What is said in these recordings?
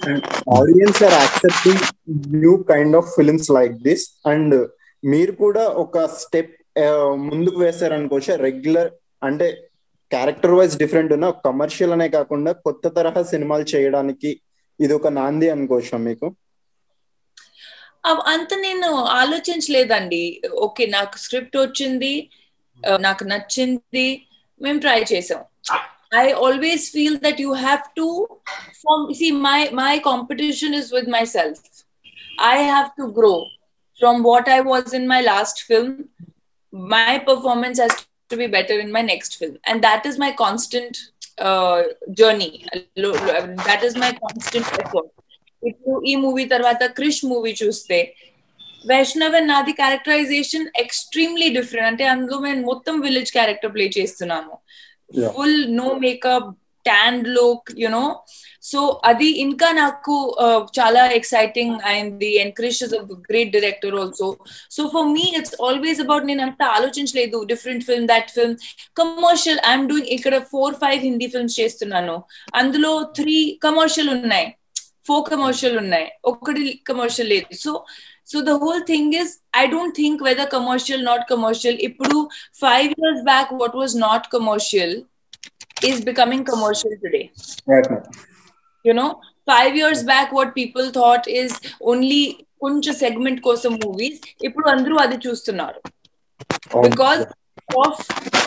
And audience are accepting new kind of films like this and మీరు కూడా ఒక step ముందుకు వేశారనుకోవచ్చు రెగ్యులర్ అంటే క్యారెక్టర్ వైజ్ డిఫరెంట్ ఉన్న కమర్షియల్ అనే కాకుండా కొత్త తరహా సినిమాలు చేయడానికి ఇది ఒక నాంది అనుకోవచ్చా మీకు అవ్- అంత నేను ఆలోచించలేదండి ఓకే నాకు స్క్రిప్ట్ వచ్చింది ఆ, నాకు నచ్చింది మేము ట్రై చేసాం I always feel that you have to form see my my competition is with myself I have to grow from what I was in my last film my performance has to be better in my next film and that is my constant uh, journey Lo- lo- that is my constant effort ఇప్పుడు ఈ movie తర్వాత Krish movie చూస్తే Vaishnav and నాది characterization extremely different అంటే అందులో నేను మొత్తం village character play చేస్తున్నాను Yeah. Full no makeup tanned look you know so అది ఇంకా నాకు uh, చాలా ఎక్సైటింగ్ అయింది and Krish is a great director also so for me it's always about నేను అంత ఆలోచించలేదు different film that film commercial I'm doing ఇక్కడ ఫోర్ ఫైవ్ హిందీ ఫిల్మ్స్ చేస్తున్నాను అందులో త్రీ కమర్షియల్ ఉన్నాయి ఫోర్ కమర్షియల్ ఉన్నాయి ఒకటి కమర్షియల్ లేదు so so the whole thing is I don't think whether commercial not commercial ఇప్పుడు five years back what was not commercial is becoming commercial today you know five years back what people thought is only కొంచెం segment కోసం movies ఇప్పుడు అందరూ అది చూస్తున్నారు because of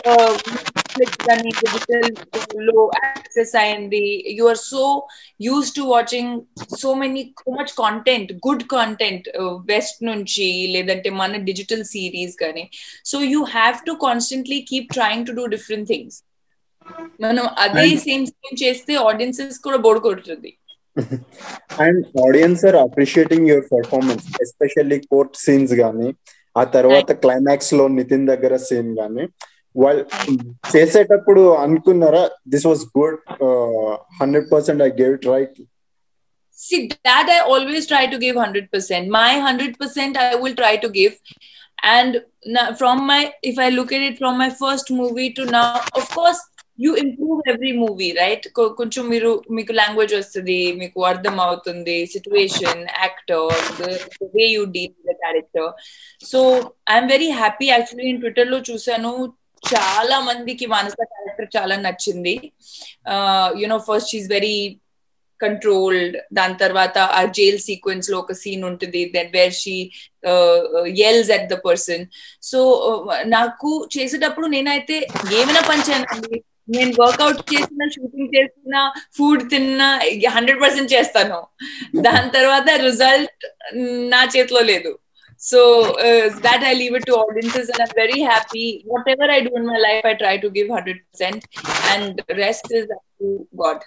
కానీ digital లో access అయింది you are so used to watching so many so much content good content west నుంచి లేదంటే మన డిజిటల్ సిరీస్ కానీ so you have to constantly keep trying to do different things మనం అదే And- same same చేస్తే audiences కూడా bore కొడుతుంది and audience are appreciating your performance especially court scenes గానీ ఆ తర్వాత క్లైమాక్స్ లో నితిన్ దగ్గర సీన్ గానీ వాళ్ళు చేసేటప్పుడు అనుకున్నారా this was good hundred percent I gave it right See, that I always try to give 100%. My 100% I will try to give. And na- from my, if I look at it from my first movie to now, of course, you improve every movie, right? కొ- కొంచెం మీరు మీకు language వస్తుంది మీకు అర్థం అవుతుంది situation actor way you deal the character so I'm very happy actually నేను Twitter లో చూసాను చాలా మందికి మానస క్యారెక్టర్ చాలా నచ్చింది you know first she's very controlled దాని తర్వాత ఆ జైల్ సీక్వెన్స్ లో ఒక సీన్ ఉంటుంది then where she yells at the person so నాకు చేసేటప్పుడు నేనైతే ఏమైనా పంచానండి నేను వర్కౌట్ చేసిన షూటింగ్ చేసిన ఫుడ్ తిన్నా హండ్రెడ్ పర్సెంట్ చేస్తాను దాని తర్వాత రిజల్ట్ నా చేతిలో లేదు so that I leave it to audiences and I'm very happy whatever I do in my life I try to give hundred percent and rest is to god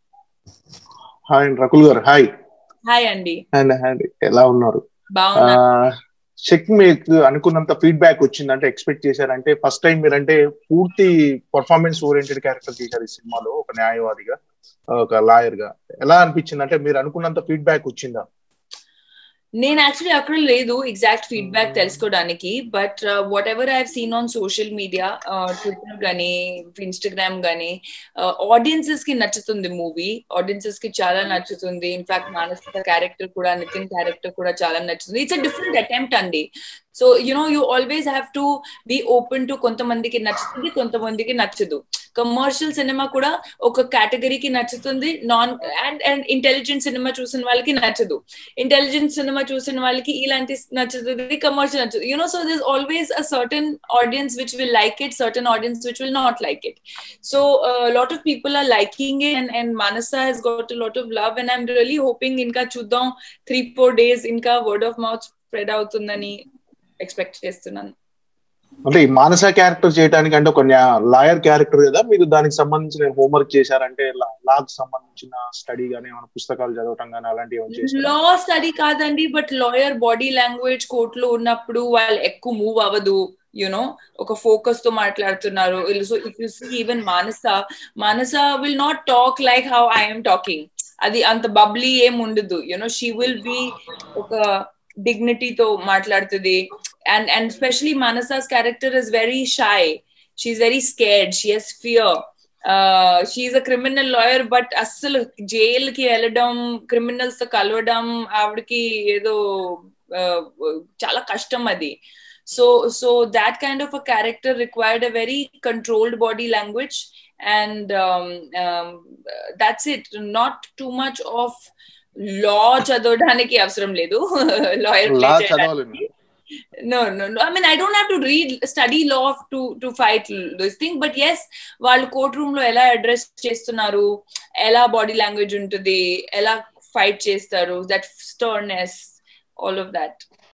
hi అండి రకుల్ గారు hi hi అండి and and ఎలా ఉన్నారు బాగున్నా check మీకు అనుకున్నంత feedback వచ్చిందంటే expect చేశారంటే ఫస్ట్ టైం మీరంటే పూర్తి పర్ఫార్మెన్స్ ఓరియంటెడ్ క్యారెక్టర్ చేశారు ఈ సినిమాలో ఒక న్యాయవాదిగా ఒక లాయర్ గా ఎలా అనిపించింది అంటే మీరు అనుకున్నంత ఫీడ్బ్యాక్ వచ్చిందా నేను యాక్చువల్లీ అక్కడ లేదు ఎగ్జాక్ట్ ఫీడ్బ్యాక్ తెలుసుకోవడానికి but whatever I seen on social media Twitter గానీ ఇన్స్టాగ్రామ్ గానీ ఆడియన్సెస్ కి నచ్చుతుంది మూవీ ఆడియన్సెస్ కి చాలా నచ్చుతుంది ఇన్ఫాక్ట్ మానసిక క్యారెక్టర్ కూడా నితిన్ క్యారెక్టర్ కూడా చాలా నచ్చుతుంది ఇట్స్ అ డిఫరెంట్ అటెంప్ట్ అండి so you know you always have to be open to కొంతమందికి నచ్చుతుంది కొంతమందికి నచ్చదు కమర్షియల్ సినిమా కూడా ఒక కేటగిరీకి నచ్చుతుంది నాన్ అండ్ అండ్ ఇంటెలిజెంట్ సినిమా చూసిన వాళ్ళకి నచ్చదు ఇంటెలిజెంట్ సినిమా చూసిన వాళ్ళకి ఇలాంటి నచ్చుతుంది కమర్షియల్ నచ్చదు you know so this always a certain audience which will like it certain audience which will not like it so lot of people are liking it and and Manasa has got lot of love and I'm really hoping ఇంకా చూద్దాం three four days ఇంకా word of mouth spread అవుతుందని expect చేస్తున్నాను అంటే ఈ మానస character చేయడానికి అంటే ఒక లాయర్ క్యారెక్టర్ కదా మీరు దానికి సంబంధించిన హోంవర్క్ చేశారంటే లాకి సంబంధించిన స్టడీ గానీ ఏమైనా పుస్తకాలు చదవటం గానీ అలాంటివి ఏమైనా చేశారా లా స్టడీ కాదండి బట్ లాయర్ బాడీ లాంగ్వేజ్ కోర్టులో ఉన్నప్పుడు వాళ్ళు ఎక్కువ మూవ్ అవ్వదు యునో ఒక ఫోకస్ తో మాట్లాడుతున్నారు so if you see even Manasa Manasa will not talk like how I'm talking అది అంత బబ్లీ ఏం ఉండదు యునో షీ విల్ బి ఒక డిగ్నిటీతో మాట్లాడుతుంది అండ్ అండ్ స్పెషలీ మానసాస్ character is very shy she's very scared she has fear she's a criminal lawyer but అస్సలు jail కి వెళ్ళడం క్రిమినల్స్ తో కలవడం ఆవిడకి ఏదో చాలా కష్టం అది so so that kind of a character required a very controlled body language and um, um, that's it not too much of law చదవడానికి అవసరం లేదు లాయర్ లా చదవాలి no no no i mean i don't have to read study law to to fight this thing but yes వాళ్ళు court room లో ఎలా address చేస్తున్నారు ఎలా body language ఉంటుంది ఎలా ఫైట్ చేస్తారు that sternness all of that